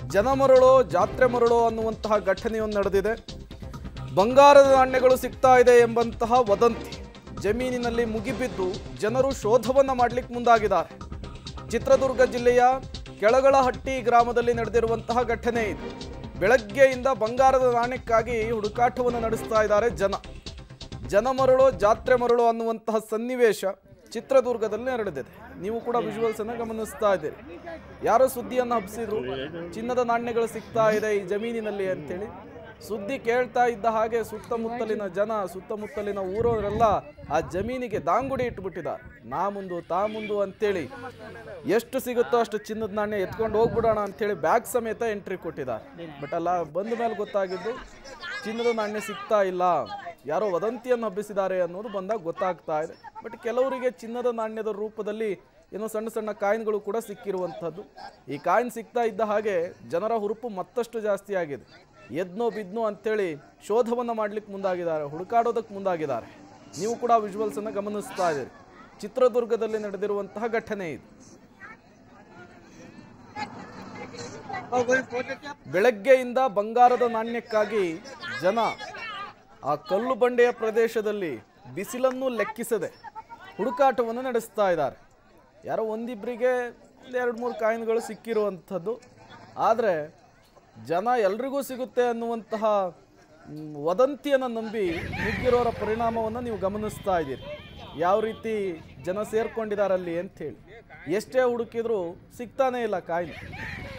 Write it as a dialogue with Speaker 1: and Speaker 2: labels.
Speaker 1: ಜನ ಮರಳೋ ಜಾತ್ರೆ ಮರಳೋ ಅನ್ನುವಂತಹ ಘಟನೆಯೊಂದು ನಡೆದಿದೆ ಬಂಗಾರದ ನಾಣ್ಯಗಳು ಸಿಗ್ತಾ ಇದೆ ಎಂಬಂತಹ ವದಂತಿ ಜಮೀನಿನಲ್ಲಿ ಮುಗಿಬಿದ್ದು ಜನರು ಶೋಧವನ್ನ ಮಾಡಲಿಕ್ಕೆ ಮುಂದಾಗಿದ್ದಾರೆ ಚಿತ್ರದುರ್ಗ ಜಿಲ್ಲೆಯ ಕೆಳಗಳಹಟ್ಟಿ ಗ್ರಾಮದಲ್ಲಿ ನಡೆದಿರುವಂತಹ ಘಟನೆ ಇದು ಬೆಳಗ್ಗೆಯಿಂದ ಬಂಗಾರದ ನಾಣ್ಯಕ್ಕಾಗಿ ಹುಡುಕಾಟವನ್ನು ನಡೆಸ್ತಾ ಇದ್ದಾರೆ ಜನ ಜನ ಮರಳೋ ಜಾತ್ರೆ ಮರಳೋ ಅನ್ನುವಂತಹ ಸನ್ನಿವೇಶ ಚಿತ್ರದುರ್ಗದಲ್ಲಿ ನಡೆದಿದೆ ನೀವು ಕೂಡ ವಿಜುವಲ್ಸ್ ಅನ್ನ ಗಮನಿಸ್ತಾ ಇದ್ದೀರಿ ಯಾರೋ ಸುದ್ದಿಯನ್ನು ಹಬ್ಬಿಸಿದ್ರು ಚಿನ್ನದ ನಾಣ್ಯಗಳು ಸಿಗ್ತಾ ಇದೆ ಈ ಜಮೀನಿನಲ್ಲಿ ಅಂತೇಳಿ ಸುದ್ದಿ ಕೇಳ್ತಾ ಇದ್ದ ಹಾಗೆ ಸುತ್ತಮುತ್ತಲಿನ ಜನ ಸುತ್ತಮುತ್ತಲಿನ ಊರವರೆಲ್ಲ ಆ ಜಮೀನಿಗೆ ದಾಂಗುಡಿ ಇಟ್ಬಿಟ್ಟಿದ್ದಾರೆ ನಾ ಮುಂದು ತಾ ಮುಂದು ಅಂತೇಳಿ ಎಷ್ಟು ಸಿಗುತ್ತೋ ಅಷ್ಟು ಚಿನ್ನದ ನಾಣ್ಯ ಎತ್ಕೊಂಡು ಹೋಗ್ಬಿಡೋಣ ಅಂತೇಳಿ ಬ್ಯಾಗ್ ಸಮೇತ ಎಂಟ್ರಿ ಕೊಟ್ಟಿದ್ದಾರೆ ಬಟ್ ಅಲ್ಲ ಬಂದ ಮೇಲೆ ಗೊತ್ತಾಗಿದ್ದು ಚಿನ್ನದ ನಾಣ್ಯ ಸಿಗ್ತಾ ಇಲ್ಲ ಯಾರೋ ವದಂತಿಯನ್ನು ಹಬ್ಬಿಸಿದ್ದಾರೆ ಅನ್ನೋದು ಬಂದಾಗ ಗೊತ್ತಾಗ್ತಾ ಇದೆ ಬಟ್ ಕೆಲವರಿಗೆ ಚಿನ್ನದ ನಾಣ್ಯದ ರೂಪದಲ್ಲಿ ಏನೋ ಸಣ್ಣ ಸಣ್ಣ ಕಾಯಿನ್ಗಳು ಕೂಡ ಸಿಕ್ಕಿರುವಂಥದ್ದು ಈ ಕಾಯಿನ್ ಸಿಗ್ತಾ ಇದ್ದ ಹಾಗೆ ಜನರ ಹುರುಪು ಮತ್ತಷ್ಟು ಜಾಸ್ತಿ ಆಗಿದೆ ಎದ್ನೋ ಬಿದ್ನೋ ಅಂತೇಳಿ ಶೋಧವನ್ನು ಮಾಡ್ಲಿಕ್ಕೆ ಮುಂದಾಗಿದ್ದಾರೆ ಹುಡುಕಾಡೋದಕ್ಕೆ ಮುಂದಾಗಿದ್ದಾರೆ ನೀವು ಕೂಡ ವಿಜುವಲ್ಸ್ ಅನ್ನು ಗಮನಿಸ್ತಾ ಇದ್ದೀರಿ ಚಿತ್ರದುರ್ಗದಲ್ಲಿ ನಡೆದಿರುವಂತಹ ಘಟನೆ ಇದು ಬೆಳಗ್ಗೆಯಿಂದ ಬಂಗಾರದ ನಾಣ್ಯಕ್ಕಾಗಿ ಜನ ಆ ಕಲ್ಲು ಬಂಡೆಯ ಪ್ರದೇಶದಲ್ಲಿ ಬಿಸಿಲನ್ನು ಲೆಕ್ಕಿಸದೆ ಹುಡುಕಾಟವನ್ನು ನಡೆಸ್ತಾ ಇದ್ದಾರೆ ಯಾರೋ ಒಂದಿಬ್ಬರಿಗೆ ಒಂದು ಎರಡು ಮೂರು ಕಾಯಿನ್ಗಳು ಸಿಕ್ಕಿರುವಂಥದ್ದು ಆದರೆ ಜನ ಎಲ್ರಿಗೂ ಸಿಗುತ್ತೆ ಅನ್ನುವಂತಹ ಮ್, ವದಂತಿಯನ್ನು ನಂಬಿ ನುಗ್ಗಿರೋರ ಪರಿಣಾಮವನ್ನು ನೀವು ಗಮನಿಸ್ತಾ ಇದ್ದೀರಿ ಯಾವ ರೀತಿ ಜನ ಸೇರ್ಕೊಂಡಿದ್ದಾರೆ ಅಲ್ಲಿ ಅಂಥೇಳಿ ಎಷ್ಟೇ ಹುಡುಕಿದ್ರು ಸಿಗ್ತಾನೇ ಇಲ್ಲ ಕಾಯಿನ್